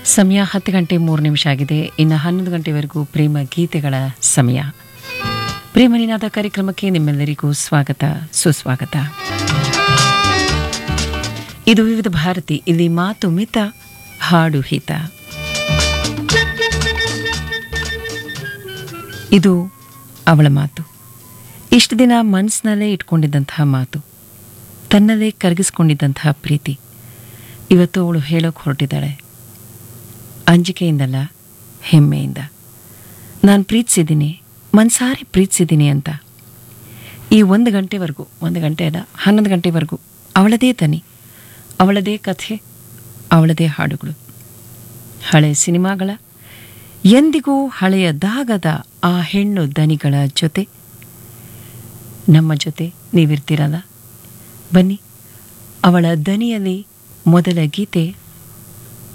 ಸಮಯ ಹತ್ತು ಗಂಟೆ ಮೂರು ನಿಮಿಷ ಆಗಿದೆ ಇನ್ನು ಹನ್ನೊಂದು ಗಂಟೆವರೆಗೂ ಪ್ರೇಮ ಗೀತೆಗಳ ಸಮಯ ಪ್ರೇಮ ನಿನಾದ ಕಾರ್ಯಕ್ರಮಕ್ಕೆ ನಿಮ್ಮೆಲ್ಲರಿಗೂ ಸ್ವಾಗತ ಸುಸ್ವಾಗತ ಇದು ವಿವಿಧ ಭಾರತಿ ಇಲ್ಲಿ ಮಾತು ಮಿತ ಹಾಡು ಹಿತ ಇದು ಅವಳ ಮಾತು ಇಷ್ಟು ದಿನ ಮನಸ್ಸಿನಲ್ಲೇ ಇಟ್ಕೊಂಡಿದ್ದಂತಹ ಮಾತು ತನ್ನಲ್ಲೇ ಕರಗಿಸ್ಕೊಂಡಿದ್ದಂತಹ ಪ್ರೀತಿ ಇವತ್ತು ಅವಳು ಹೇಳೋಕೆ ಹೊರಟಿದ್ದಾಳೆ ಅಂಜಿಕೆಯಿಂದಲ್ಲ ಹೆಮ್ಮೆಯಿಂದ ನಾನು ಪ್ರೀತಿಸಿದ್ದೀನಿ ಮನ್ಸಾರಿ ಪ್ರೀತಿಸಿದ್ದೀನಿ ಅಂತ ಈ ಒಂದು ಗಂಟೆವರೆಗೂ ಒಂದು ಗಂಟೆ ಅಲ್ಲ ಹನ್ನೊಂದು ಗಂಟೆವರೆಗೂ ಅವಳದೇ ತನಿ ಅವಳದೇ ಕಥೆ ಅವಳದೇ ಹಾಡುಗಳು ಹಳೆ ಸಿನಿಮಾಗಳ ಎಂದಿಗೂ ಹಳೆಯದಾಗದ ಆ ಹೆಣ್ಣು ದನಿಗಳ ಜೊತೆ ನಮ್ಮ ಜೊತೆ ನೀವಿರ್ತೀರಲ್ಲ ಬನ್ನಿ ಅವಳ ದನಿಯಲ್ಲಿ ಮೊದಲ ಗೀತೆ